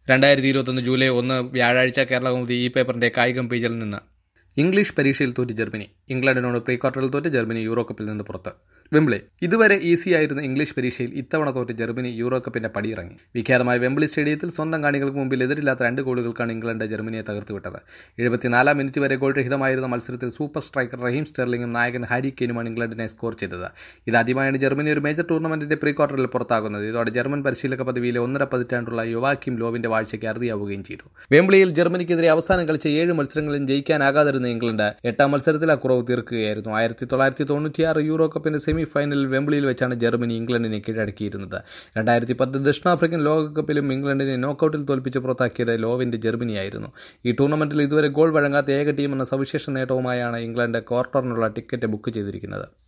രണ്ടായിരത്തി ഇരുപത്തൊന്ന് ജൂലൈ ഒന്ന് വ്യാഴാഴ്ച കേരള കൗമുദി ഈ പേപ്പറിന്റെ കായികം പേജിൽ നിന്ന് ഇംഗ്ലീഷ് പരീക്ഷയിൽ തോറ്റ് ജർമ്മനി ഇംഗ്ലണ്ടിനോട് പ്രീ ക്വാർട്ടറിൽ തോറ്റ് ജർമ്മനി യൂറോ കപ്പിൽ നിന്ന് പുറത്ത് വെംബ്ലി ഇതുവരെ ഈസിയായിരുന്ന ഇംഗ്ലീഷ് പരീക്ഷയിൽ ഇത്തവണ തോറ്റ് ജർമ്മനി യൂറോ കപ്പിന്റെ പടിയിറങ്ങി വിഖ്യാതമായ വെംബ്ലി സ്റ്റേഡിയത്തിൽ സ്വന്തം കാണികൾക്ക് മുമ്പിൽ എതിരില്ലാത്ത രണ്ട് ഗോളുകൾക്കാണ് ഇംഗ്ലണ്ട് ജർമ്മനിയെ തകർത്തുവിട്ടത് എഴുപത്തിനാലാം മിനിറ്റ് വരെ ഗോൾ രഹിതമായിരുന്ന മത്സരത്തിൽ സൂപ്പർ സ്ട്രൈക്കർ റഹീം സ്റ്റെർലിംഗും നായകൻ ഹാരി കെയിനുമാണ് ഇംഗ്ലണ്ടിനെ സ്കോർ ചെയ്തത് ഇതാദ്യമായാണ് ജർമ്മനി ഒരു മേജർ ടൂർണമെന്റിന്റെ പ്രീ ക്വാർട്ടറിൽ പുറത്താകുന്നത് ഇതോടെ ജർമ്മൻ പരിശീലക പദവിയിലെ ഒന്നര പതിറ്റാണ്ടുള്ള യുവാക്കിം ലോവിന്റെ വാഴ്ചയ്ക്ക് അറുതിയാവുകയും ചെയ്തു വെംബ്ലിയിൽ ജർമ്മനിക്കെതിരെ അവസാനം കളിച്ച ഏഴ് മത്സരങ്ങളിലും ജയിക്കാനാകാതിരുന്ന ഇംഗ്ലണ്ട് എട്ടാം മത്സരത്തിൽ ആ കുറവ് തീർക്കുകയായിരുന്നു ആയിരത്തി തൊള്ളായിരത്തി തൊണ്ണൂറ്റിയാറ് യൂറോ കപ്പിന്റെ സെമി ഫൈനലിൽ വെംബ്ലിയിൽ വെച്ചാണ് ജർമ്മനി ഇംഗ്ലണ്ടിനെ കീഴടക്കിയിരുന്നത് രണ്ടായിരത്തി പത്ത് ദക്ഷിണാഫ്രിക്കൻ ലോകകപ്പിലും ഇംഗ്ലണ്ടിനെ നോക്കൌട്ടിൽ തോൽപ്പിച്ച് പുറത്താക്കിയത് ലോവിന്റെ ജർമ്മനിയായിരുന്നു ഈ ടൂർണമെന്റിൽ ഇതുവരെ ഗോൾ വഴങ്ങാത്ത ഏക ടീം എന്ന സവിശേഷ നേട്ടവുമായാണ് ഇംഗ്ലണ്ട് ക്വാർട്ടറിനുള്ള ടിക്കറ്റ് ബുക്ക് ചെയ്തിരിക്കുന്നത്